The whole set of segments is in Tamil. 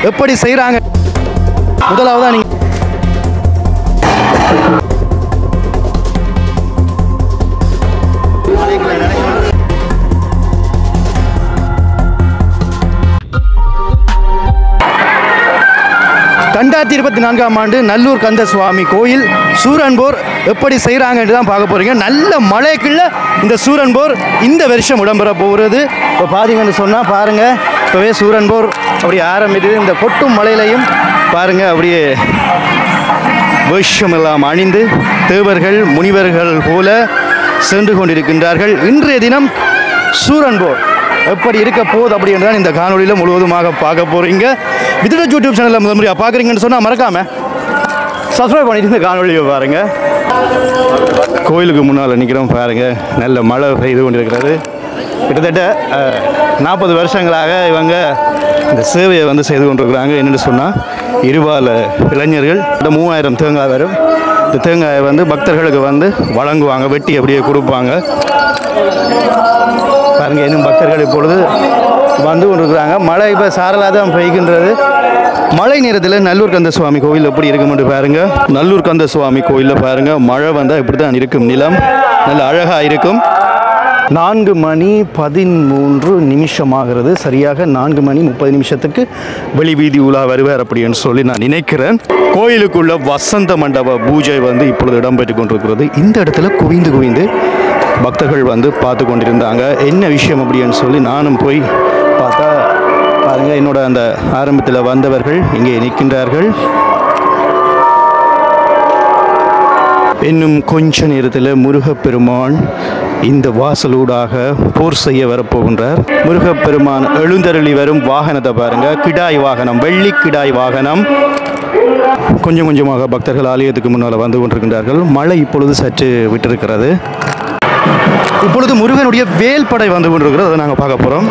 எப்படி செய்கிறாங்க முதலாவதாக நீங்கள் ரெண்டாயிரத்தி இருபத்தி நான்காம் ஆண்டு நல்லூர் கந்த சுவாமி கோயில் சூரன்போர் எப்படி செய்கிறாங்கன்னு தான் பார்க்க போகிறீங்க நல்ல மழைக்குள்ள இந்த சூரன்போர் இந்த வருஷம் இடம்பெற போகிறது இப்போ பார்த்தீங்கன்னு சொன்னால் பாருங்கள் இப்போவே சூரன்போர் அப்படி ஆரம்பிக்குது இந்த கொட்டும் மலையிலையும் பாருங்கள் அப்படியே வேஷமெல்லாம் அணிந்து தேவர்கள் முனிவர்கள் போல சென்று கொண்டிருக்கின்றார்கள் இன்றைய தினம் சூரன்போர் எப்படி இருக்க போகுது அப்படின்னு தான் இந்த காணொலியில் முழுவதுமாக பார்க்க போகிறீங்க விதிட யூடியூப் சேனலில் முதல் முறையாக பார்க்குறீங்கன்னு சொன்னால் மறக்காமல் சப்ஸ்கிரைப் பண்ணிட்டு இந்த காணொலியை பாருங்கள் கோயிலுக்கு முன்னால் நிற்கிறோம் பாருங்கள் நல்ல மழை பெய்து கொண்டிருக்கிறது கிட்டத்தட்ட நாற்பது வருஷங்களாக இவங்க இந்த சேவையை வந்து செய்து கொண்டிருக்கிறாங்க என்னென்னு சொன்னால் இருபால இளைஞர்கள் இந்த மூவாயிரம் தேங்காய் வரும் இந்த தேங்காயை வந்து பக்தர்களுக்கு வந்து வழங்குவாங்க வெட்டி அப்படியே கொடுப்பாங்க பாருங்க இன்னும் பக்தர்கள் இப்பொழுது வந்து கொண்டிருக்கிறாங்க மழை இப்போ சாரலாக தான் பெய்கின்றது மழை நேரத்தில் நல்லூர் கந்த சுவாமி கோயில் எப்படி இருக்குமென்று பாருங்க நல்லூர் கந்த சுவாமி கோயிலில் பாருங்க மழை வந்தால் இப்படி தான் இருக்கும் நிலம் நல்ல அழகாக இருக்கும் நான்கு மணி பதிமூன்று நிமிஷமாகிறது சரியாக நான்கு மணி முப்பது நிமிஷத்துக்கு வெளி வீதி உலா வருவார் அப்படின்னு சொல்லி நான் நினைக்கிறேன் கோயிலுக்குள்ள வசந்த மண்டப பூஜை வந்து இப்பொழுது இடம்பெற்று கொண்டிருக்கிறது இந்த இடத்துல குவிந்து குவிந்து பக்தர்கள் வந்து பார்த்து கொண்டிருந்தாங்க என்ன விஷயம் அப்படின்னு சொல்லி நானும் போய் பார்த்தா பாருங்க என்னோட அந்த ஆரம்பத்தில் வந்தவர்கள் இங்கே நிற்கின்றார்கள் இன்னும் கொஞ்ச நேரத்தில் முருகப்பெருமான் இந்த வாசலூடாக போர் செய்ய வரப்போகின்றார் முருகப்பெருமான் எழுந்தருளி வரும் வாகனத்தை பாருங்க கிடாய் வாகனம் வெள்ளி கிடாய் வாகனம் கொஞ்சம் கொஞ்சமாக பக்தர்கள் ஆலயத்துக்கு முன்னால் வந்து கொண்டிருக்கின்றார்கள் மழை இப்பொழுது சற்று விட்டிருக்கிறது இப்பொழுது முருகனுடைய வேல்படை வந்து கொண்டிருக்கிறது அதை நாங்கள் பார்க்க போகிறோம்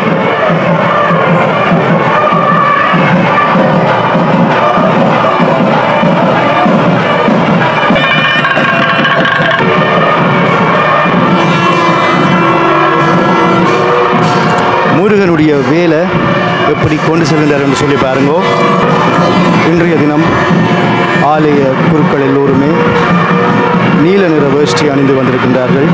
முருகனுடைய வேலை எப்படி கொண்டு செல்கின்றார் என்று சொல்லி பாருங்கோ இன்றைய தினம் ஆலய குருக்கள் எல்லோருமே நீல நிற வேஷ்டி அணிந்து வந்திருக்கின்றார்கள்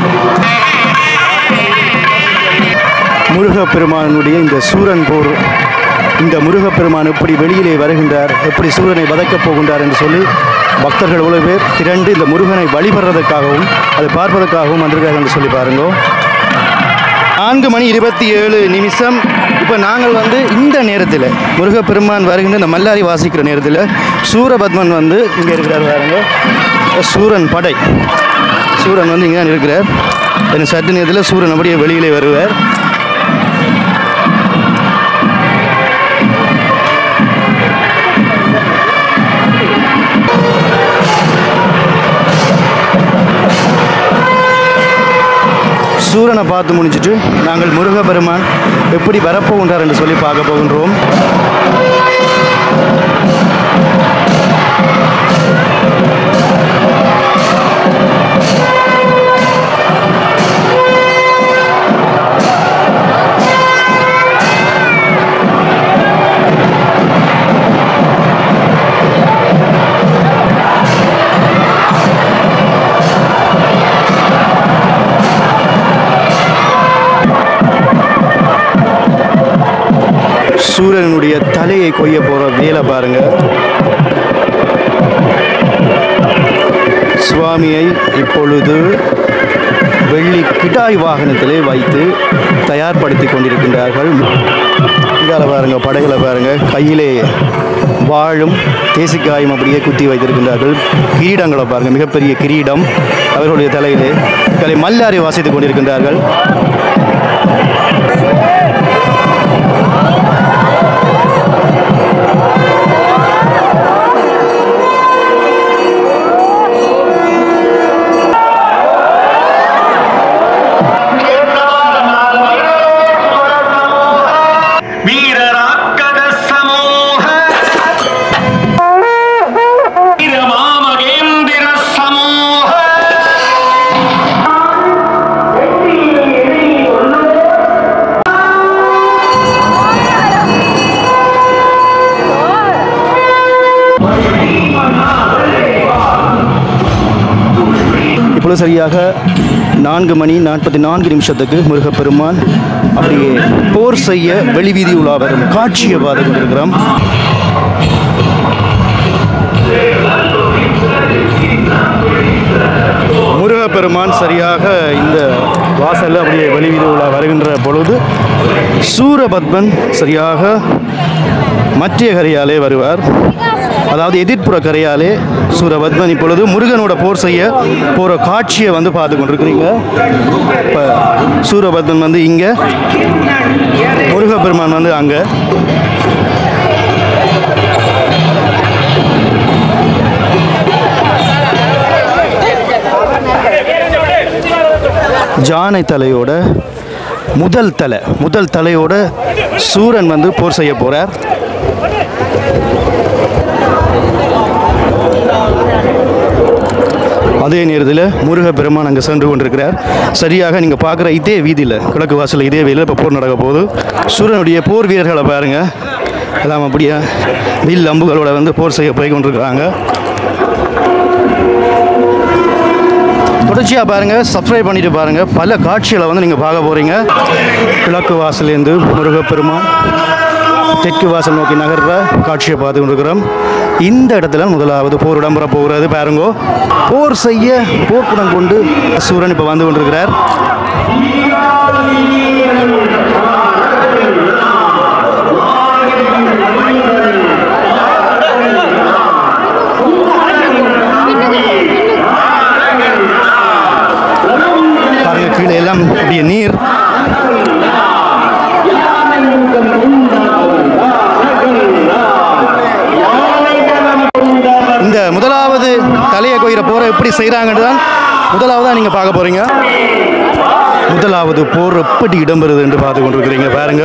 முருகப்பெருமானுடைய இந்த சூரன் போர் இந்த முருகப்பெருமான் எப்படி வெளியிலே வருகின்றார் எப்படி சூரனை வதக்கப் போகின்றார் என்று சொல்லி பக்தர்கள் இவ்வளவு பேர் திரண்டு இந்த முருகனை வழிபடுறதுக்காகவும் அதை பார்ப்பதற்காகவும் வந்திருக்கார்கள் என்று சொல்லி பாருங்கோ நான்கு மணி இருபத்தி ஏழு நிமிஷம் இப்போ நாங்கள் வந்து இந்த நேரத்தில் முருகப்பெருமான் வருகின்ற இந்த மல்லாரி வாசிக்கிற நேரத்தில் சூரபத்மன் வந்து இங்கே இருக்கிறார் பாருங்க சூரன் படை சூரன் வந்து இங்கே தான் இருக்கிறார் எனக்கு சற்று நேரத்தில் சூரன் அப்படியே வெளியிலே வருவார் சூரனை பார்த்து முடிச்சிட்டு நாங்கள் முருகப்பெருமான் எப்படி வரப்போகின்றார் என்று சொல்லி பார்க்க போகின்றோம் சூரனுடைய தலையை கொய்ய போகிற வேலை பாருங்க சுவாமியை இப்பொழுது வெள்ளி கிடாய் வாகனத்திலே வைத்து தயார்படுத்தி கொண்டிருக்கின்றார்கள் இங்கால பாருங்க படைகளை பாருங்க கையிலே வாழும் தேசிக்காயும் அப்படியே குத்தி வைத்திருக்கின்றார்கள் கிரீடங்களை பாருங்க மிகப்பெரிய கிரீடம் அவர்களுடைய தலையிலே கலை மல்லாரி வாசித்துக் கொண்டிருக்கின்றார்கள் வீரராக்கத சமூக வீரமாமகேந்திர சமூக இப்பொழுது சரியாக நான்கு மணி நாற்பத்தி நான்கு நிமிஷத்துக்கு முருகப்பெருமான் அப்படியே போர் செய்ய வெளிவீதி உலா வரும் காட்சியை பார்த்து கொண்டிருக்கிறோம் முருகப்பெருமான் சரியாக இந்த வாசல்ல அப்படியே வெளிவீதி உலா வருகின்ற பொழுது சூரபத்மன் சரியாக மத்திய கரையாலே வருவார் அதாவது எதிர்ப்புற கரையாலே சூரபத்மன் இப்பொழுது முருகனோட போர் செய்ய போகிற காட்சியை வந்து பார்த்து கொண்டிருக்கிறீங்க இப்போ சூரபத்மன் வந்து இங்கே முருகப்பெருமான் வந்து அங்கே ஜானை தலையோட முதல் தலை முதல் தலையோட சூரன் வந்து போர் செய்ய போகிறார் அதே நேரத்தில் முருகப்பெருமான் அங்கே சென்று கொண்டிருக்கிறார் சரியாக நீங்கள் பார்க்குற இதே வீதியில் கிழக்கு வாசலில் இதே வீதியில் இப்போ போர் நடக்க போகுது சூரனுடைய போர் வீரர்களை பாருங்கள் எல்லாம் அப்படியே வில் அம்புகளோட வந்து போர் செய்ய போய் கொண்டிருக்கிறாங்க தொடர்ச்சியாக பாருங்கள் சப்ஸ்கிரைப் பண்ணிட்டு பாருங்கள் பல காட்சிகளை வந்து நீங்கள் பார்க்க போகிறீங்க கிழக்கு வாசலேருந்து முருகப்பெருமான் தெற்கு வாசல் நோக்கி நகர்ற காட்சியை பார்த்து கொண்டிருக்கிறோம் இந்த இடத்துல முதலாவது போர் இடம்பெற போகிறது பாருங்கோ போர் செய்ய போர்க்குடம் கொண்டு சூரன் இப்போ வந்து கொண்டிருக்கிறார் பாருங்க கீழே எல்லாம் அப்படியே நீர் இந்த முதலாவது தலையை கொய்கிற போரை எப்படி செய்கிறாங்கன்னு தான் முதலாவதாக நீங்கள் பார்க்க போகிறீங்க முதலாவது போர் எப்படி இடம்பெறுது என்று பார்த்து கொண்டிருக்கிறீங்க பாருங்க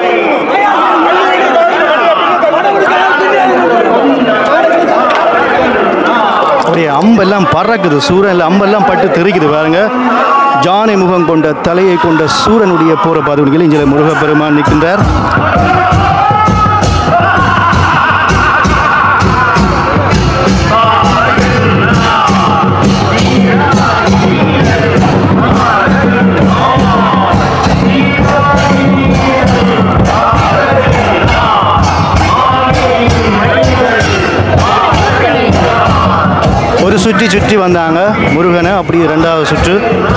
அப்படியே அம்பெல்லாம் பறக்குது சூரன் அம்பெல்லாம் பட்டு தெரிக்குது பாருங்க ஜானை முகம் கொண்ட தலையை கொண்ட சூரனுடைய போரை பார்த்து கொண்டிருக்கிறீங்க இங்கே முருகப்பெருமான் நிற்கின்றார் ஒரு சுற்றி சுற்றி வந்தாங்க முருகனை அப்படி ரெண்டாவது சுற்று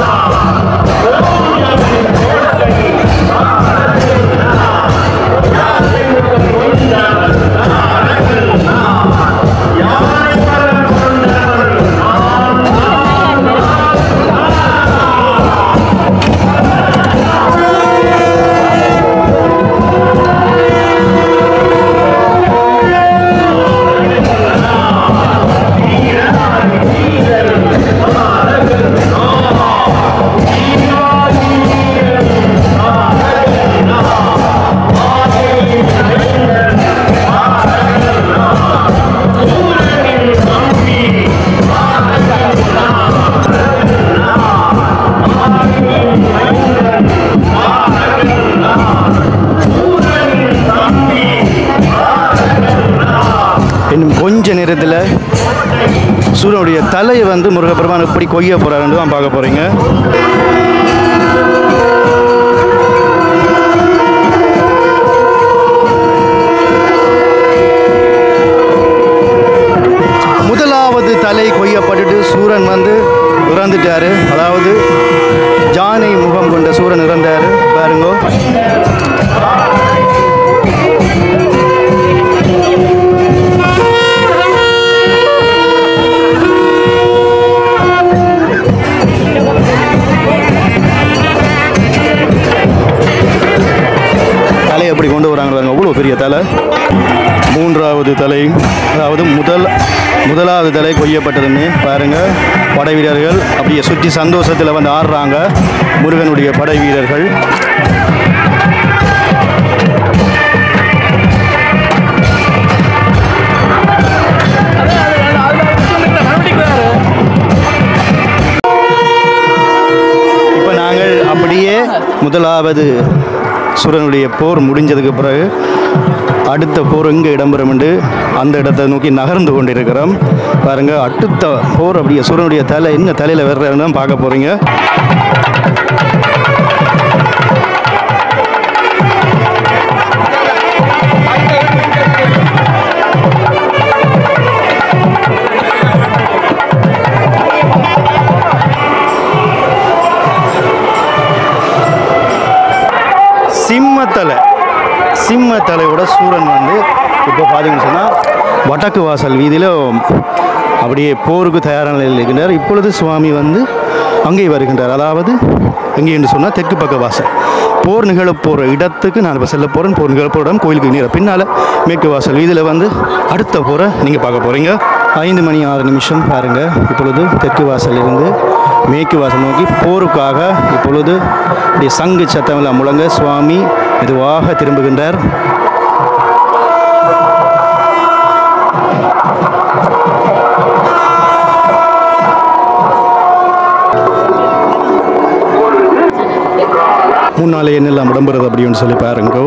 இன்னும் கொஞ்ச நேரத்தில் சூரியனுடைய தலையை வந்து முருகப்பெருமான் எப்படி கொய்ய போகிறாருன்னு தான் பார்க்க போகிறீங்க முதலாவது தலை கொய்யப்பட்டுட்டு சூரன் வந்து இறந்துட்டாரு அதாவது ஜானை முகம் கொண்ட சூரன் இறந்தாரு பாருங்க தலையை எப்படி கொண்டு வராங்க பாருங்க அவ்வளோ பெரிய தலை மூன்றாவது தலை அதாவது முதல் முதலாவது தலை கொய்யப்பட்டதுன்னு பாருங்க படை வீரர்கள் அப்படியே சுற்றி சந்தோஷத்தில் வந்து ஆடுறாங்க முருகனுடைய படை வீரர்கள் இப்போ நாங்கள் அப்படியே முதலாவது சூரனுடைய போர் முடிஞ்சதுக்கு பிறகு அடுத்த போர் எங்கே இடம்பெறும் என்று அந்த இடத்தை நோக்கி நகர்ந்து கொண்டிருக்கிறோம் பாருங்க அடுத்த போர் அப்படியே சூரியனுடைய தலை என்ன தலையில் வர்றதுன்னு தான் பார்க்க போகிறீங்க சிம்மத்தலை சிம்மத்தலையோட சூரன் வந்து இப்போ பார்த்தீங்கன்னு சொன்னால் வடக்கு வாசல் வீதியில் அப்படியே போருக்கு தயாரான நிலையில் இருக்கின்றார் இப்பொழுது சுவாமி வந்து அங்கே வருகின்றார் அதாவது எங்கே என்று சொன்னால் தெற்கு பக்க வாசல் போர் நிகழப் போகிற இடத்துக்கு நான் இப்போ செல்ல போகிறேன் போர் நிகழப் போகிற இடம் கோயிலுக்கு நேர பின்னால் மேற்கு வாசல் வீதியில் வந்து அடுத்த போரை நீங்கள் பார்க்க போகிறீங்க ஐந்து மணி ஆறு நிமிஷம் பாருங்கள் இப்பொழுது தெற்கு வாசல் இருந்து மேற்கு வாசல் நோக்கி போருக்காக இப்பொழுது இப்படி சங்கு சத்தமெல்லாம் முழங்க சுவாமி மெதுவாக திரும்புகின்றார் முன்னாலே என்னெல்லாம் இடம்பெறுது அப்படின்னு சொல்லி பாருங்க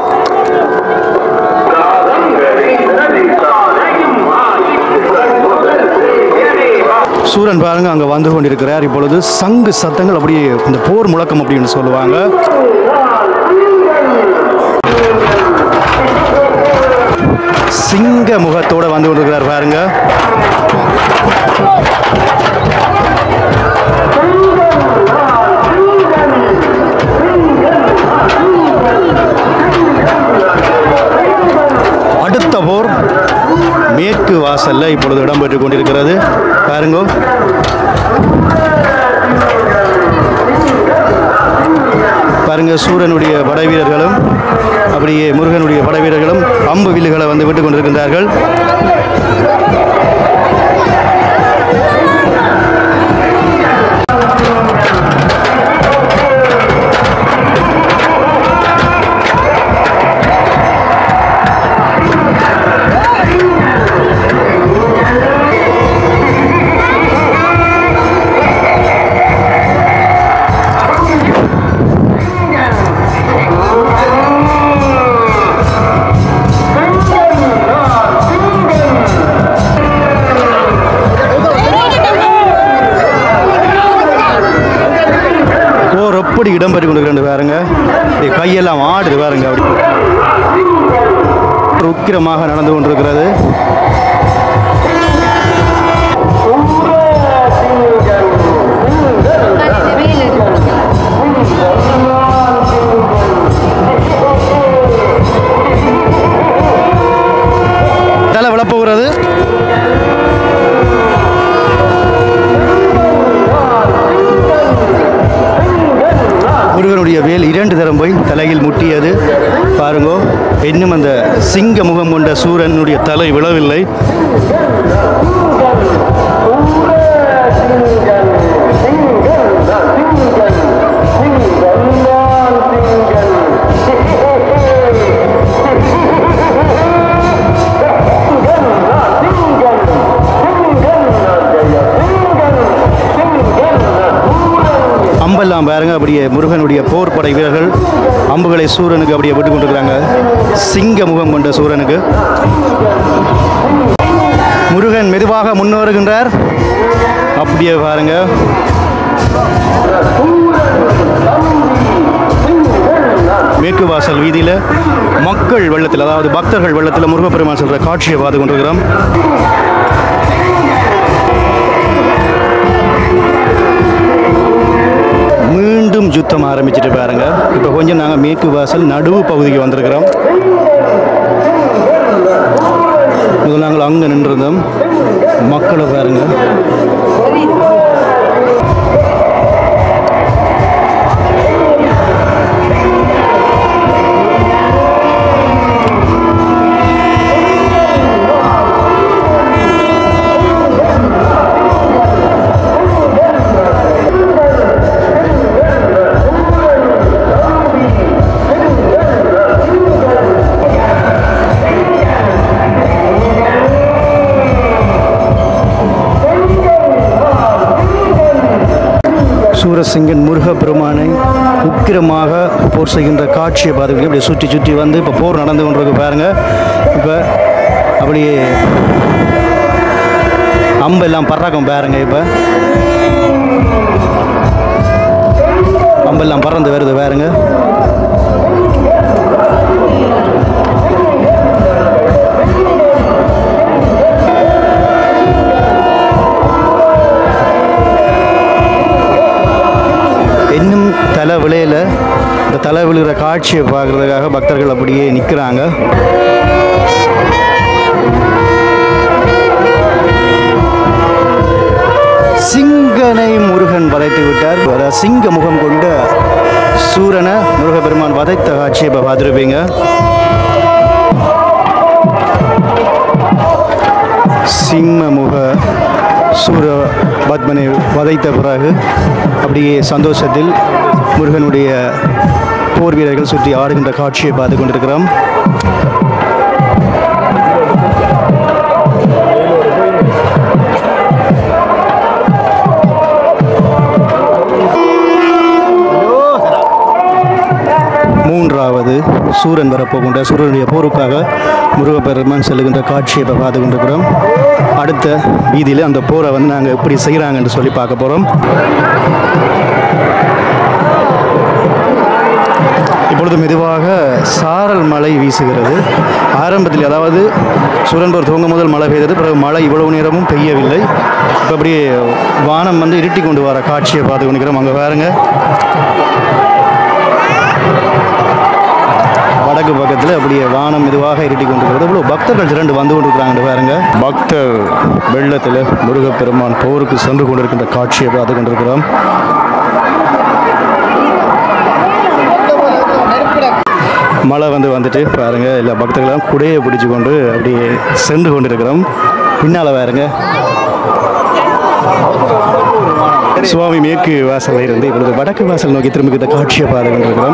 சூரன் பாருங்க அங்கே வந்து கொண்டிருக்கிறார் இப்பொழுது சங்கு சத்தங்கள் அப்படியே இந்த போர் முழக்கம் அப்படின்னு சொல்லுவாங்க சிங்க முகத்தோட வந்து கொண்டிருக்கிறார் பாருங்க அடுத்த போர் மேற்கு வாசல்ல இப்பொழுது இடம்பெற்று கொண்டிருக்கிறது பாருங்க பாருங்க சூரனுடைய படை வீரர்களும் அப்படியே முருகனுடைய படை வீரர்களும் அம்பு வில்லுகளை வந்து விட்டு கொண்டிருக்கின்றார்கள் போர் எப்படி இடம்பெற்று கொண்டிருக்கிறது பாருங்க இப்படி கையெல்லாம் ஆடுது பாருங்க அப்படி உக்கிரமாக நடந்து கொண்டிருக்கிறது தலை விழப்போகிறது முருகனுடைய வேல் இரண்டு தரம் போய் தலையில் முட்டியது பாருங்கோ இன்னும் அந்த சிங்க முகம் கொண்ட சூரனுடைய தலை விழவில்லை அம்பெல்லாம் பாருங்க அப்படியே முருகனுடைய போர் படை வீரர்கள் அம்புகளை சூரனுக்கு அப்படியே விட்டு கொண்டிருக்கிறாங்க சிங்க முகம் கொண்ட சூரனுக்கு முருகன் மெதுவாக முன்னேறுகின்றார் அப்படியே பாருங்க மேற்கு வாசல் வீதியில் மக்கள் வெள்ளத்தில் அதாவது பக்தர்கள் வெள்ளத்தில் முருகப்பெருமான் சொல்கிற காட்சியை பார்த்து கொண்டிருக்கிறோம் மீண்டும் யுத்தம் ஆரம்பிச்சிட்டு பாருங்க இப்போ கொஞ்சம் நாங்கள் மேற்கு வாசல் நடுவு பகுதிக்கு வந்திருக்கிறோம் முதல்ல நாங்கள் அங்கே நின்றிருந்தோம் மக்களை பாருங்க போர் செய்கின்ற காட்சியை பார்த்துக்கிட்டு அப்படியே சுற்றி சுற்றி வந்து இப்போ போர் நடந்து கொண்டிருக்கு பாருங்க இப்போ அப்படியே அம்பெல்லாம் பறக்கும் பாருங்க இப்போ அம்பெல்லாம் பறந்து வருது பாருங்க இன்னும் தலை விளையில இந்த தலை விழுகிற காட்சியை பார்க்குறதுக்காக பக்தர்கள் அப்படியே நிற்கிறாங்க சிங்கனை முருகன் வதைத்து விட்டார் அதாவது சிங்க முகம் கொண்ட சூரனை முருகப்பெருமான் வதைத்த காட்சியை இப்போ பார்த்துருப்பீங்க சிம்ம முக சூர பத்மனை வதைத்த பிறகு அப்படியே சந்தோஷத்தில் முருகனுடைய போர் வீரர்கள் சுற்றி ஆடுகின்ற காட்சியை பார்த்து கொண்டிருக்கிறோம் மூன்றாவது சூரன் வரப்போகின்ற சூரனுடைய போருக்காக முருகப்பெருமான் செல்லுகின்ற காட்சியை இப்போ பார்த்து கொண்டிருக்கிறோம் அடுத்த வீதியில் அந்த போரை வந்து நாங்கள் எப்படி செய்கிறாங்கன்னு சொல்லி பார்க்க போகிறோம் இப்பொழுது மெதுவாக சாரல் மழை வீசுகிறது ஆரம்பத்தில் அதாவது சுரன்போர் துவங்க முதல் மழை பெய்தது பிறகு மழை இவ்வளவு நேரமும் பெய்யவில்லை இப்போ அப்படியே வானம் வந்து இருட்டி கொண்டு வர காட்சியை பார்த்து கொண்டிருக்கிறோம் அங்கே பாருங்க வடக்கு பக்கத்தில் அப்படியே வானம் மெதுவாக இருட்டி கொண்டிருக்கிறது இவ்வளோ பக்தர்கள் திரண்டு வந்து கொண்டிருக்கிறாங்க பாருங்க பக்தர் வெள்ளத்தில் முருகப்பெருமான் போருக்கு சென்று கொண்டிருக்கின்ற காட்சியை பார்த்து கொண்டிருக்கிறோம் மழை வந்து வந்துட்டு பாருங்க எல்லா பக்தர்களும் குடையை பிடிச்சு கொண்டு அப்படியே சென்று கொண்டிருக்கிறோம் பின்னால் பாருங்க சுவாமி மேற்கு வாசலில் இருந்து இப்பொழுது வடக்கு வாசல் நோக்கி திரும்புகிற காட்சியை பார்த்து கொண்டிருக்கிறோம்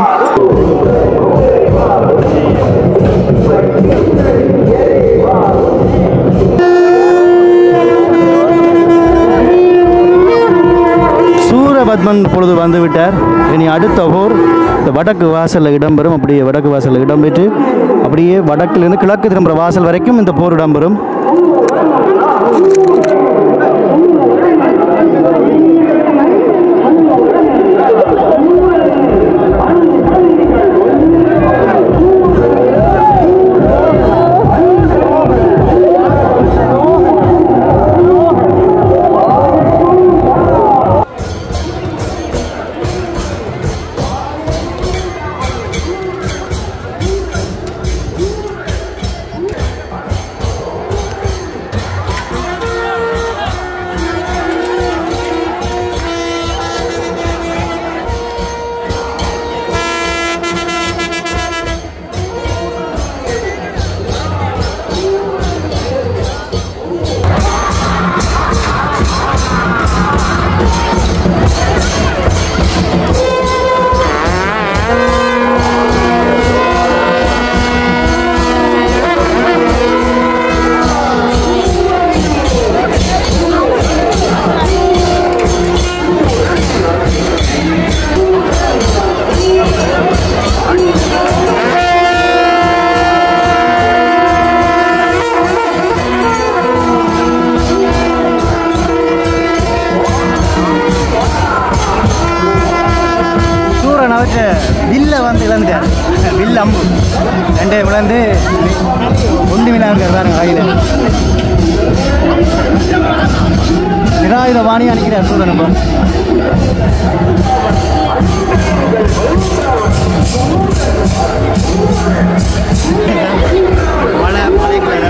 சூரபத்மன் பொழுது வந்து விட்டார் இனி அடுத்த போர் இந்த வடக்கு வாசலில் இடம்பெறும் அப்படியே வடக்கு வாசலில் இடம்பெற்று அப்படியே வடக்கிலிருந்து கிழக்கு திரும்புகிற வாசல் வரைக்கும் இந்த போர் இடம்பெறும் சூரன் அவற்ற வில்ல வந்து இழந்துட்டார் வில் அம்பு ரெண்டே விழுந்து ஒன்று மீனா இருக்கார் பாருங்க கையில் நிராயுத வாணியாக நிற்கிறார் சூரன் இப்போ மழை மலைக்குள்ள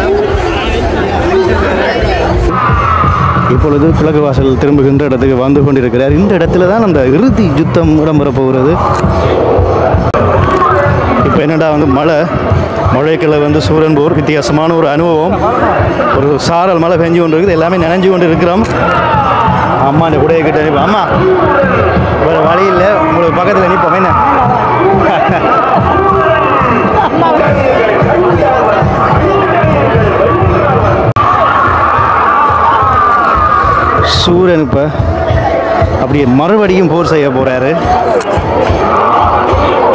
இப்பொழுது கிழக்கு வாசல் திரும்புகின்ற இடத்துக்கு வந்து கொண்டிருக்கிறார் இந்த இடத்துல தான் அந்த இறுதி யுத்தம் இடம்பெறப் போகிறது இப்போ என்னடா வந்து மழை மழைக்கிழ வந்து சூரன் போர் வித்தியாசமான ஒரு அனுபவம் ஒரு சாரல் மழை பெஞ்சு கொண்டு இருக்குது எல்லாமே நனைஞ்சு கொண்டு இருக்கிறோம் அம்மா இந்த கூடைய கிட்ட நிற்போம் அம்மா வேறு வழி இல்லை உங்களுக்கு பக்கத்தில் நிற்போம் என்ன சூரன் இப்போ அப்படியே மறுபடியும் போர் செய்ய போகிறாரு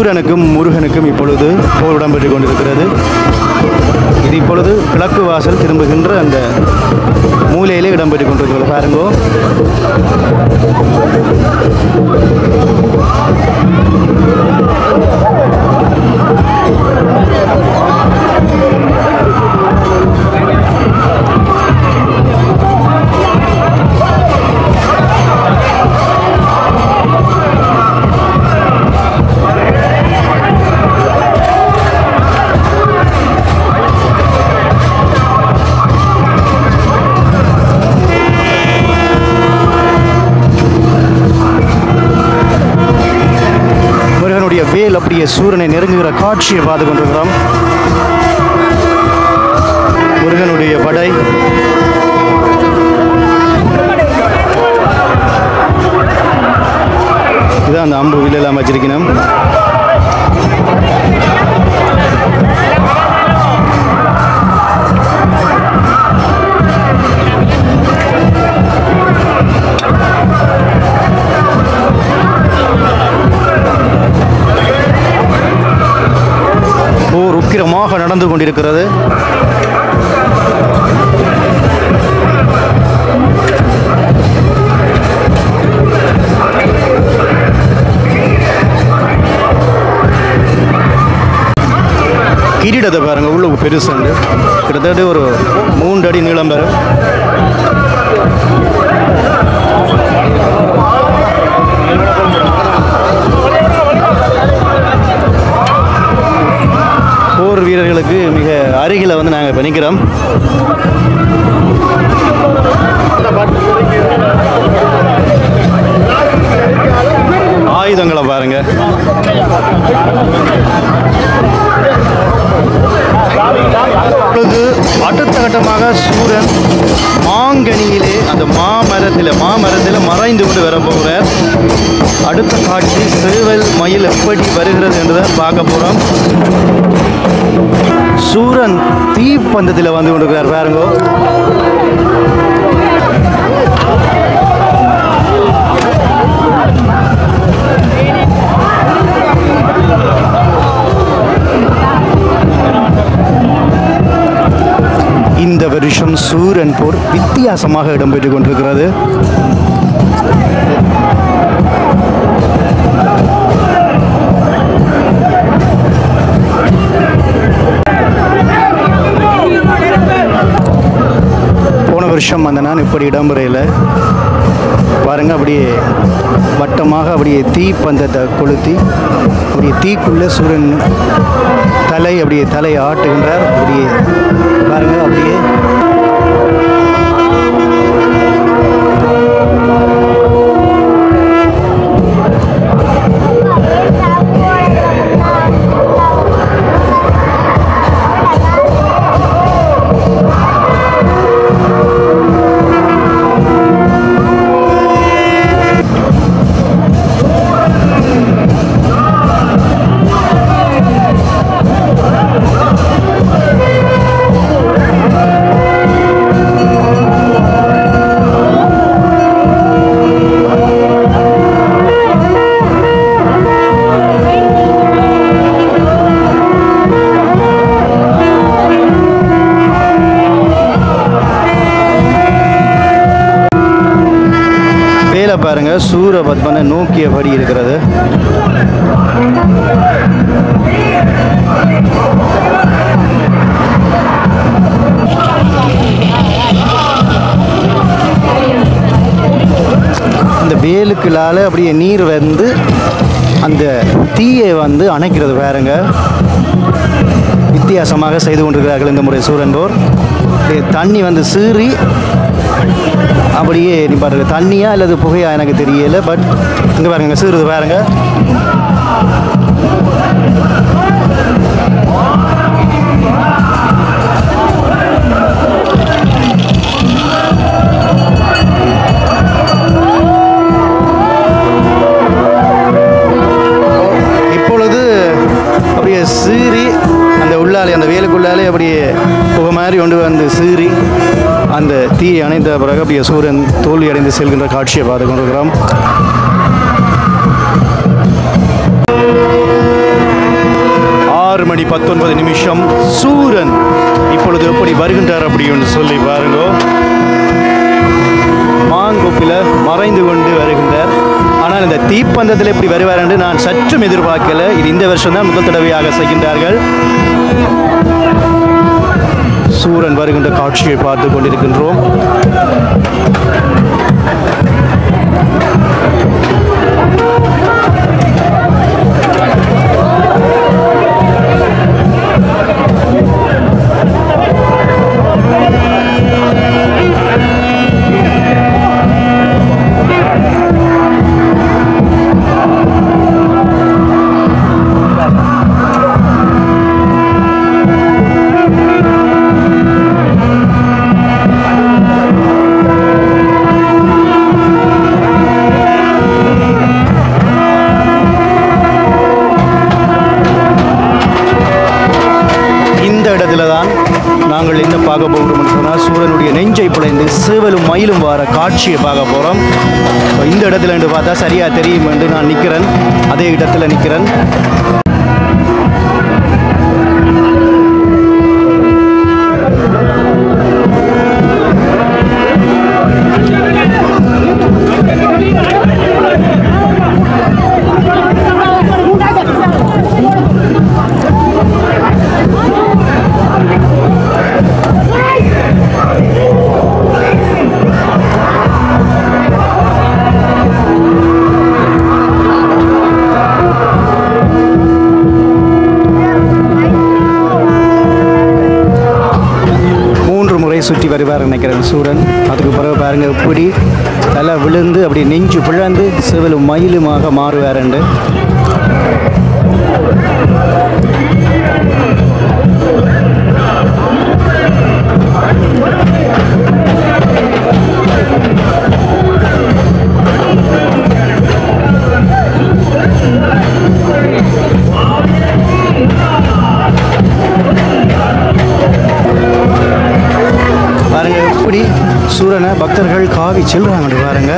சூரனுக்கும் முருகனுக்கும் இப்பொழுது போர் இடம்பெற்றுக் கொண்டிருக்கிறது இது இப்பொழுது கிழக்கு வாசல் திரும்புகின்ற அந்த மூலையிலே இடம்பெற்றுக் கொண்டிருக்கிறது பாருங்கோ முருகனுடைய வேல் அப்படியே சூரனை நெருங்குகிற காட்சியை பார்த்து கொண்டிருக்கிறோம் முருகனுடைய படை இதான் அந்த அம்பு வில்லெல்லாம் வச்சிருக்கணும் போர் உக்கிரமாக நடந்து கொண்டிருக்கிறது கிரீடத்தை பாருங்க உள்ள பெருசுண்டு கிட்டத்தட்ட ஒரு மூன்று அடி நீளம் பெறும் போர் வீரர்களுக்கு மிக அருகில வந்து நாங்கள் இப்போ நிற்கிறோம் ஆயுதங்களை பாருங்க இப்பொழுது அடுத்த கட்டமாக சூரன் மாங்கனியிலே அந்த மாமரத்தில் மாமரத்தில் மறைந்து கொண்டு வர போகிறார் அடுத்த காட்சி சேவல் மயில் எப்படி வருகிறது என்றதை பார்க்க போகிறோம் சூரன் தீப்பந்தத்தில் வந்து கொண்டிருக்கிறார் பாருங்கோ இந்த வருஷம் சூரன் போர் வித்தியாசமாக இடம்பெற்றுக் கொண்டிருக்கிறது போன வருஷம் அந்த நான் இப்படி இடம்பெறையில் பாருங்க அப்படியே வட்டமாக அப்படியே தீ பந்தத்தை கொளுத்தி அப்படியே தீக்குள்ளே சூரியன் தலை அப்படியே தலையை ஆட்டுகின்றார் அப்படியே பாருங்க அப்படியே வேலை பாருங்க சூரபத்மனை நோக்கியபடி இருக்கிறது இந்த வேலுக்குள்ளால அப்படியே நீர் வந்து அந்த தீயை வந்து அணைக்கிறது பாருங்க வித்தியாசமாக செய்து கொண்டிருக்கிறார்கள் இந்த முறை சூரன் போர் அப்படியே தண்ணி வந்து சீறி அப்படியே நீ பாருங்க தண்ணியா அல்லது புகையா எனக்கு தெரியல பட் இங்கே பாருங்க சீருது பாருங்க இப்பொழுது அப்படியே சீறி அந்த உள்ளாலே அந்த வேலுக்குள்ளாலே அப்படியே புகை மாதிரி கொண்டு வந்து சீறி அந்த தீயை அணைந்த பிறகு அப்படியே சூரியன் தோல்வி அடைந்து செல்கின்ற காட்சியை பார்த்து கொண்டிருக்கிறோம் ஆறு மணி பத்தொன்பது நிமிஷம் சூரன் இப்பொழுது எப்படி வருகின்றார் அப்படின்னு சொல்லி பாருங்க மாங்கொப்பில் மறைந்து கொண்டு வருகின்றார் ஆனால் இந்த தீப்பந்தத்தில் எப்படி வருவார் என்று நான் சற்றும் எதிர்பார்க்கல இது இந்த வருஷம் தான் முதல் தடவையாக செய்கின்றார்கள் சூரன் வருகின்ற காட்சியை பார்த்து கொண்டிருக்கின்றோம் இந்த இடத்துல தான் நாங்கள் என்ன பார்க்க போகிறோம்னு சொன்னால் சூரனுடைய நெஞ்சை பிழைந்து சேவலும் மயிலும் வர காட்சியை பார்க்க போகிறோம் இந்த இடத்துல என்று பார்த்தா சரியாக தெரியும் என்று நான் நிற்கிறேன் அதே இடத்துல நிற்கிறேன் மூன்று முறை சுற்றி வருவார் நினைக்கிறேன் சூரன் அதுக்கு பிறகு பாருங்க எப்படி தலை விழுந்து அப்படி நெஞ்சு பிழந்து சிவலும் மயிலுமாக மாறுவாருண்டு பாருங்க எப்படி சூரனை பக்தர்கள் காவி செல்றாங்க பாருங்க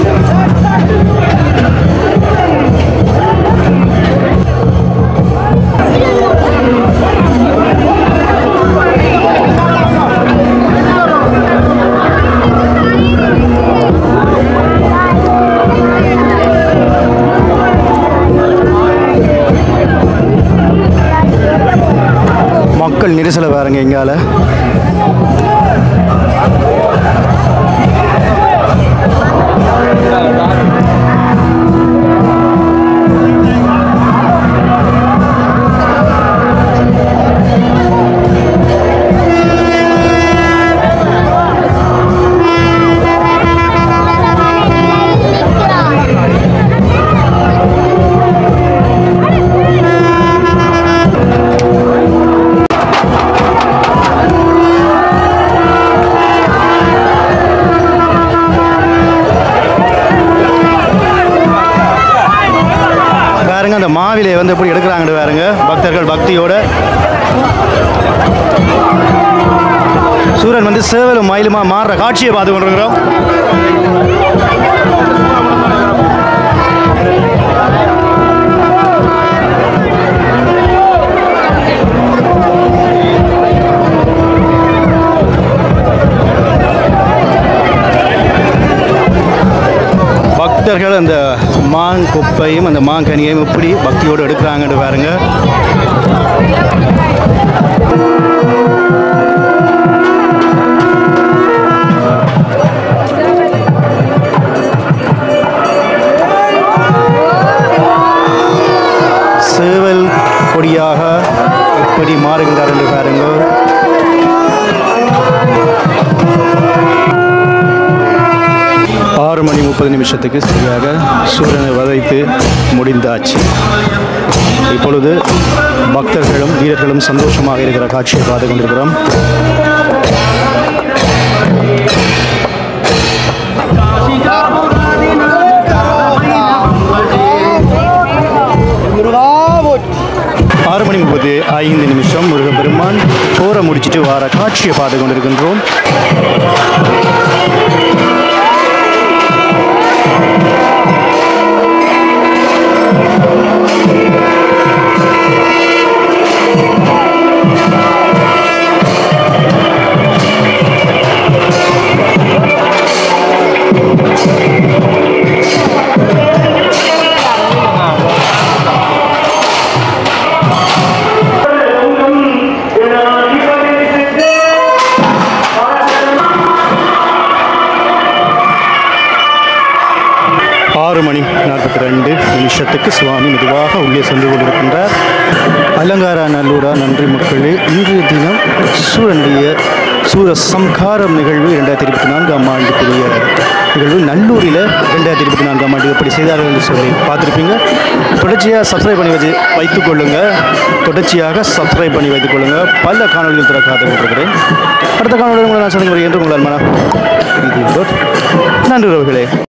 மக்கள் நெரிசலை பாருங்க எங்கால பாருங்க அந்த மாவிலை வந்து எப்படி எடுக்கிறாங்கன்னு பாருங்க பக்தர்கள் பக்தியோட சூரன் வந்து சேவலும் மயிலுமா மாறுற காட்சியை பார்த்து கொண்டிருக்கிறோம் பக்தர்கள் அந்த மான் குப்பையும் அந்த மாங்கனியையும் எப்படி பக்தியோடு எடுக்கிறாங்கன்னு பாருங்க சேவல் கொடியாக எப்படி மாறுகின்றார் என்று பாருங்கள் ஆறு மணி முப்பது நிமிஷத்துக்கு சரியாக சூரியனை வதைத்து முடிந்தாச்சு இப்பொழுது பக்தர்களும் வீரர்களும் சந்தோஷமாக இருக்கிற காட்சியை பார்த்து கொண்டிருக்கிறோம் ஆறு மணி முப்பது ஐந்து நிமிஷம் முருகப்பெருமான் போரை முடிச்சிட்டு வர காட்சியை பார்த்து கொண்டிருக்கின்றோம் ஆறு மணி நாற்பத்தி ரெண்டு நிமிஷத்துக்கு சுவாமி மெதுவாக உள்ளே சென்று கொண்டிருக்கின்றார் அலங்கார நல்லூரா நன்றி மக்களே இன்றைய தினம் சூழனுடைய சூர சம்காரம் நிகழ்வு இரண்டாயிரத்தி இருபத்தி நான்காம் ஆண்டுக்குரிய நிகழ்வு நல்லூரில் ரெண்டாயிரத்தி இருபத்தி நான்காம் ஆண்டு எப்படி செய்தார்கள் என்று சொல்லி பார்த்துருப்பீங்க தொடர்ச்சியாக சப்ஸ்கிரைப் பண்ணி வச்சு வைத்துக் கொள்ளுங்க தொடர்ச்சியாக சப்ஸ்கிரைப் பண்ணி வைத்துக் கொள்ளுங்க பல காணொலிகள் தர காத்து கொண்டிருக்கிறேன் அடுத்த காணொலி உங்களை நான் சந்திக்கிறேன் என்று உங்களால் மன நன்றி உறவுகளே